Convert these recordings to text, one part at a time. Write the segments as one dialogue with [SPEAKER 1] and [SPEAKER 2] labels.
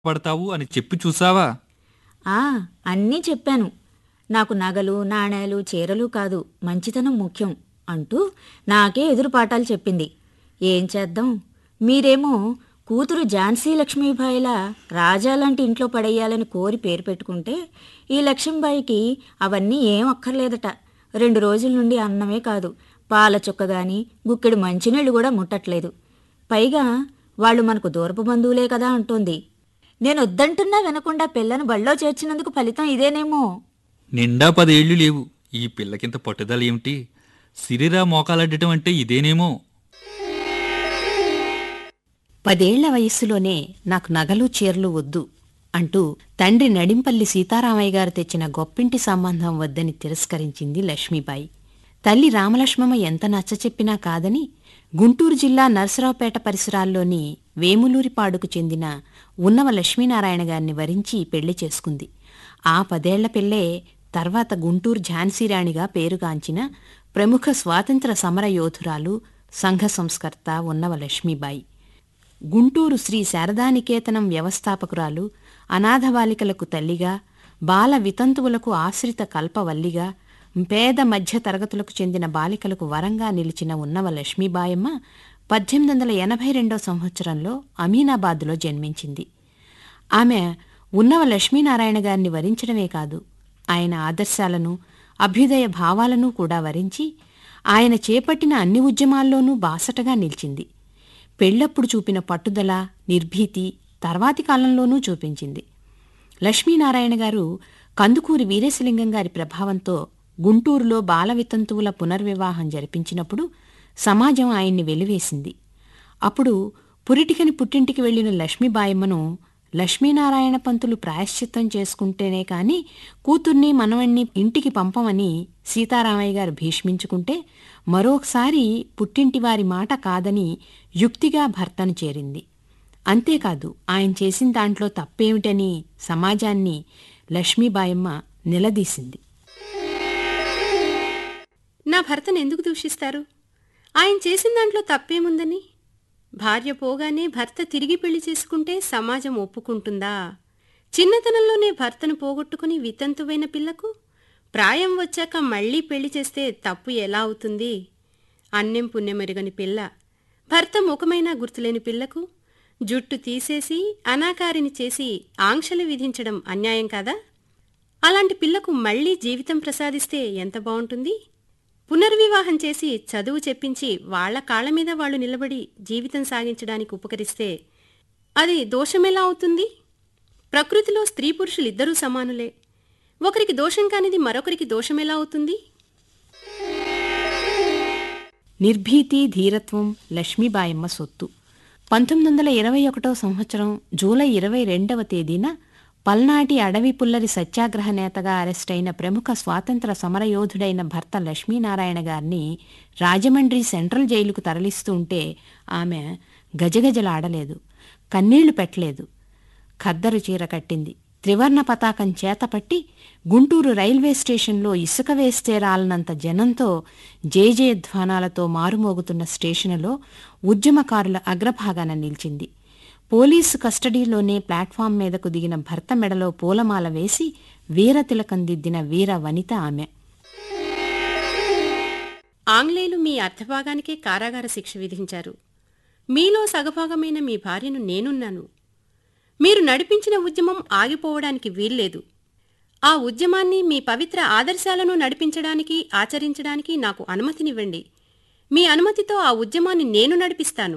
[SPEAKER 1] పడతావు అని చెప్పి చూసావా
[SPEAKER 2] ఆ అన్నీ చెప్పాను నాకు నగలు నాణేలు చీరలు కాదు మంచితనం ముఖ్యం అంటూ నాకే ఎదురుపాఠాలు చెప్పింది ఏం చేద్దాం మీరేమో కూతురు ఝాన్సీ లక్ష్మీబాయిలా రాజా లాంటి ఇంట్లో పడేయాలని కోరి పేరు పెట్టుకుంటే ఈ లక్ష్మీబాయికి అవన్నీ ఏం అక్కర్లేదట రెండు రోజుల నుండి అన్నమే కాదు పాల చుక్క గాని గుక్కెడు మంచినీళ్ళు కూడా ముట్టట్లేదు పైగా వాళ్ళు మనకు దూరపు బంధువులే కదా అంటోంది నేను వద్దంటున్నా వినకుండా పిల్లను బళ్ళో చేర్చినందుకు ఫలితం ఇదేనేమో
[SPEAKER 1] నిండా పదేళ్లు లేవు ఈ పిల్లకింత పట్టుదల ఏమిటి సిరిరా మోకాలడ్డటం అంటే ఇదేనేమో
[SPEAKER 3] పదేళ్ల వయస్సులోనే నాకు నగలు చీరలు వద్దు అంటూ తండ్రి నడింపల్లి సీతారామయ్య గారు తెచ్చిన గొప్పింటి సంబంధం వద్దని తిరస్కరించింది లక్ష్మీబాయి తల్లి రామలక్ష్మమ్మ ఎంత నచ్చచెప్పినా కాదని గుంటూరు జిల్లా నరసరావుపేట పరిసరాల్లోని వేములూరిపాడుకు చెందిన ఉన్నవ లక్ష్మీనారాయణ గారిని వరించి పెళ్లి చేసుకుంది ఆ పదేళ్ల పిల్లే తర్వాత గుంటూరు ఝాన్సీరాణిగా పేరుగాంచిన ప్రముఖ స్వాతంత్ర సమర యోధురాలు సంఘ సంస్కర్త ఉన్నవ లక్ష్మీబాయి గుంటూరు శ్రీ శారదానికేతనం వ్యవస్థాపకురాలు అనాథ బాలికలకు తల్లిగా బాల వితంతువులకు ఆశ్రిత కల్పవల్లిగా పేద మధ్య తరగతులకు చెందిన బాలికలకు వరంగా నిలిచిన ఉన్నవ లక్ష్మీబాయమ్మ పద్దెనిమిది వందల ఎనభై రెండో సంవత్సరంలో అమీనాబాద్లో జన్మించింది ఆమె ఉన్నవ లక్ష్మీనారాయణ గారిని వరించడమే కాదు ఆయన ఆదర్శాలను అభ్యుదయ భావాలను కూడా వరించి ఆయన చేపట్టిన అన్ని ఉద్యమాల్లోనూ బాసటగా నిలిచింది పెళ్లప్పుడు చూపిన పట్టుదల నిర్భీతి తర్వాతి కాలంలోనూ చూపించింది లక్ష్మీనారాయణ గారు కందుకూరి వీరేశలింగం గారి ప్రభావంతో గుంటూరులో బాల వితంతువుల పునర్వివాహం జరిపించినప్పుడు సమాజం ఆయన్ని వెలివేసింది అప్పుడు పురిటికని పుట్టింటికి వెళ్లిన లక్ష్మీబాయమ్మను లక్ష్మీనారాయణ పంతులు ప్రాయశ్చిత్తం చేసుకుంటేనే కాని కూతుర్ని మనవణ్ణి ఇంటికి పంపమని సీతారామయ్య గారు భీష్మించుకుంటే మరొకసారి పుట్టింటివారి మాట కాదని యుక్తిగా భర్తను చేరింది అంతేకాదు ఆయన చేసిన దాంట్లో తప్పేమిటని సమాజాన్ని లక్ష్మీబాయమ్మ నిలదీసింది
[SPEAKER 4] నా భర్తను ఎందుకు దూషిస్తారు ఆయన చేసిన దాంట్లో తప్పేముందని భార్య పోగానే భర్త తిరిగి పెళ్లి చేసుకుంటే సమాజం ఒప్పుకుంటుందా చిన్నతనంలోనే భర్తను పోగొట్టుకుని వితంతువైన పిల్లకు ప్రాయం వచ్చాక మళ్ళీ పెళ్లి చేస్తే తప్పు ఎలా అవుతుంది అన్నెం పుణ్యమెరుగని పిల్ల భర్త ముఖమైనా గుర్తులేని పిల్లకు జుట్టు తీసేసి అనాకారిని చేసి ఆంక్షలు విధించడం అన్యాయం కాదా అలాంటి పిల్లకు మళ్ళీ జీవితం ప్రసాదిస్తే ఎంత బావుంటుంది పునర్వివాహం చేసి చదువు చెప్పించి వాళ్ల కాళ్ల మీద వాళ్ళు నిలబడి జీవితం సాగించడానికి ఉపకరిస్తే అది దోషమెలా అవుతుంది ప్రకృతిలో స్త్రీ పురుషులిద్దరూ సమానులే ఒకరికి దోషం కానిది మరొకరికి దోషమెలా అవుతుంది
[SPEAKER 3] నిర్భీతి ధీరత్వం లక్ష్మీబాయమ్మ సొత్తు పంతొమ్మిది వందల ఇరవై ఒకటో సంవత్సరం జూలై ఇరవై రెండవ తేదీన పల్నాటి అడవి పుల్లరి సత్యాగ్రహ నేతగా అరెస్టైన ప్రముఖ స్వాతంత్ర సమరయోధుడైన భర్త లక్ష్మీనారాయణ గారిని రాజమండ్రి సెంట్రల్ జైలుకు తరలిస్తూ ఉంటే ఆమె గజగజలాడలేదు కన్నీళ్లు పెట్టలేదు ఖద్దరు చీర కట్టింది త్రివర్ణ పతాకం చేతపట్టి గుంటూరు రైల్వే స్టేషన్లో ఇసుక వేస్తే రాలనంత జనంతో జయజయధ్వానాలతో మారుమోగుతున్న స్టేషనులో ఉద్యమకారుల అగ్రభాగాన నిలిచింది పోలీసు కస్టడీలోనే ప్లాట్ఫామ్ మీదకు దిగిన భర్త మెడలో పూలమాల వేసి వీరతిలకం దిద్దిన వీర వనిత ఆమె
[SPEAKER 4] ఆంగ్లేయులు మీ అర్ధభాగానికే కారాగార శిక్ష విధించారు మీలో సగభాగమైన మీ భార్యను నేనున్నాను మీరు నడిపించిన ఉద్యమం ఆగిపోవడానికి వీల్లేదు ఆ ఉద్యమాన్ని మీ పవిత్ర ఆదర్శాలను నడిపించడానికి ఆచరించడానికి నాకు అనుమతినివ్వండి మీ అనుమతితో ఆ ఉద్యమాన్ని నేను నడిపిస్తాను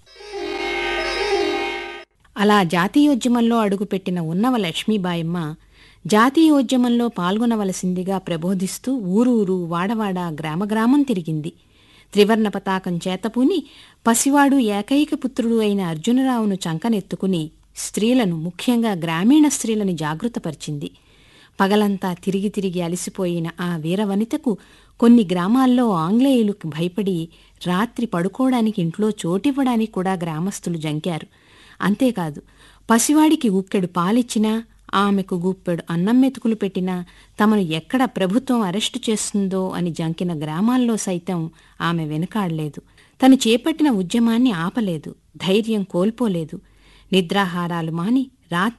[SPEAKER 3] అలా జాతీయోద్యమంలో అడుగుపెట్టిన ఉన్నవ లక్ష్మీబాయమ్మ జాతీయోద్యమంలో పాల్గొనవలసిందిగా ప్రబోధిస్తూ ఊరూరు వాడవాడ గ్రామగ్రామం తిరిగింది త్రివర్ణ పతాకం చేతపూని పసివాడు ఏకైక పుత్రుడు అయిన అర్జునరావును చంకనెత్తుకుని స్త్రీలను ముఖ్యంగా గ్రామీణ స్త్రీలను జాగృతపరిచింది పగలంతా తిరిగి తిరిగి అలసిపోయిన ఆ వీరవనితకు కొన్ని గ్రామాల్లో ఆంగ్లేయులకు భయపడి రాత్రి పడుకోవడానికి ఇంట్లో చోటివ్వడానికి కూడా గ్రామస్తులు జంకారు అంతేకాదు పసివాడికి ఉక్కెడు పాలిచ్చినా ఆమెకు గుప్పెడు అన్నం మెతుకులు పెట్టినా తమను ఎక్కడ ప్రభుత్వం అరెస్టు చేస్తుందో అని జంకిన గ్రామాల్లో సైతం ఆమె వెనుకాడలేదు తను చేపట్టిన ఉద్యమాన్ని ఆపలేదు ధైర్యం కోల్పోలేదు నిద్రాహారాలు మాని రాత్రి